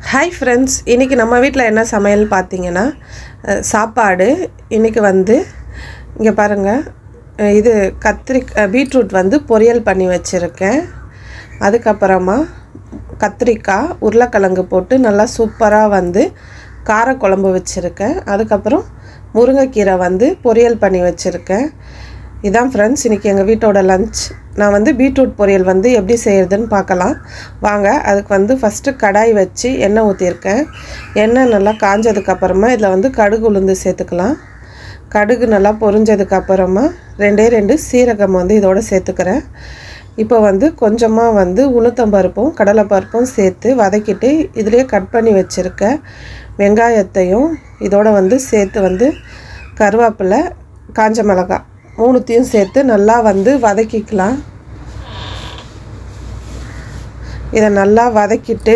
hi friends இன்றைக்கி நம்ம வீட்டில் என்ன சமையல் பார்த்தீங்கன்னா அஹ், சாப்பாடு இன்றைக்கி வந்து இங்கே பாருங்கள் அஹ், இது கத்திரி பீட்ரூட் வந்து பொரியல் பண்ணி வச்சுருக்கேன் அதுக்கப்புறமா கத்திரிக்காய் உருளைக்கிழங்கு போட்டு நல்லா சூப்பராக வந்து காரக்குழம்பு வச்சுருக்கேன் அதுக்கப்புறம் முருங்கைக்கீரை வந்து பொரியல் பண்ணி வச்சுருக்கேன் இதான் ஃப்ரெண்ட்ஸ் இன்றைக்கி எங்கள் வீட்டோட லஞ்ச் நான் வந்து பீட்ரூட் பொரியல் வந்து எப்படி செய்கிறதுன்னு பார்க்கலாம் வாங்க அதுக்கு வந்து ஃபஸ்ட்டு கடாய் வச்சு எண்ணெய் ஊற்றிருக்கேன் எண்ணெய் நல்லா காஞ்சதுக்கப்புறமா இதில் வந்து கடுகு உளுந்து சேர்த்துக்கலாம் கடுகு நல்லா பொரிஞ்சதுக்கு அப்புறமா ரெண்டே ரெண்டு சீரகம் வந்து இதோட சேர்த்துக்கிறேன் இப்போ வந்து கொஞ்சமாக வந்து உளுத்தம்பருப்பும் கடலைப்பருப்பும் சேர்த்து வதக்கிட்டு இதிலே கட் பண்ணி வச்சுருக்க வெங்காயத்தையும் இதோட வந்து சேர்த்து வந்து கருவேப்பிலை காஞ்ச மிளகாய் மூணுத்தையும் சேர்த்து நல்லா வந்து வதக்கிக்கலாம் இதை நல்லா வதக்கிட்டு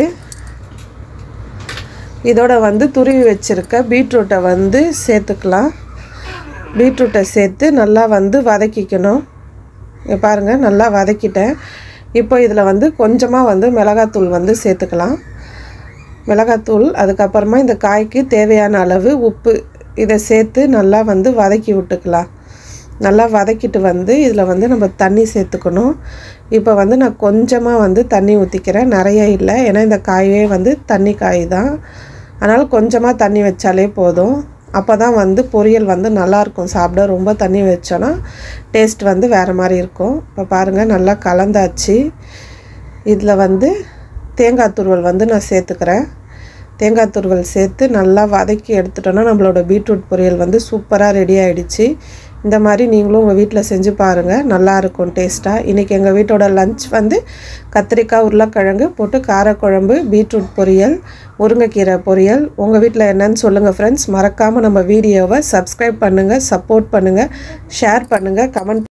இதோட வந்து துருவி வச்சுருக்க பீட்ரூட்டை வந்து சேர்த்துக்கலாம் பீட்ரூட்டை சேர்த்து நல்லா வந்து வதக்கிக்கணும் இங்க பாருங்கள் நல்லா வதக்கிட்டேன் இப்போ இதில் வந்து கொஞ்சமாக வந்து மிளகாத்தூள் வந்து சேர்த்துக்கலாம் மிளகாத்தூள் அதுக்கப்புறமா இந்த காய்க்கு தேவையான அளவு உப்பு இதை சேர்த்து நல்லா வந்து வதக்கி விட்டுக்கலாம் நல்லா வதக்கிட்டு வந்து இதில் வந்து நம்ம தண்ணி சேர்த்துக்கணும் இப்போ வந்து நான் கொஞ்சமாக வந்து தண்ணி ஊற்றிக்கிறேன் நிறைய இல்லை ஏன்னா இந்த காயே வந்து தண்ணி காய் தான் அதனால் கொஞ்சமாக தண்ணி வச்சாலே போதும் அப்போ தான் வந்து பொரியல் வந்து நல்லாயிருக்கும் சாப்பிட ரொம்ப தண்ணி வச்சோன்னா டேஸ்ட் வந்து வேறு மாதிரி இருக்கும் இப்போ பாருங்கள் நல்லா கலந்தாச்சு இதில் வந்து தேங்காய் துருவல் வந்து நான் சேர்த்துக்கிறேன் தேங்காய் துருவல் சேர்த்து நல்லா வதக்கி எடுத்துட்டோன்னா நம்மளோட பீட்ரூட் பொரியல் வந்து சூப்பராக ரெடி ஆகிடுச்சு இந்த மாதிரி நீங்களும் உங்கள் வீட்டில் செஞ்சு பாருங்கள் நல்லாயிருக்கும் டேஸ்ட்டாக இன்றைக்கி எங்கள் வீட்டோட லஞ்ச் வந்து கத்திரிக்காய் உருளைக்கிழங்கு போட்டு காரக்குழம்பு பீட்ரூட் பொரியல் முருங்கைக்கீரை பொரியல் உங்கள் வீட்டில் என்னன்னு சொல்லுங்கள் ஃப்ரெண்ட்ஸ் மறக்காமல் நம்ம வீடியோவை சப்ஸ்கிரைப் பண்ணுங்கள் சப்போர்ட் பண்ணுங்கள் ஷேர் பண்ணுங்கள் கமெண்ட்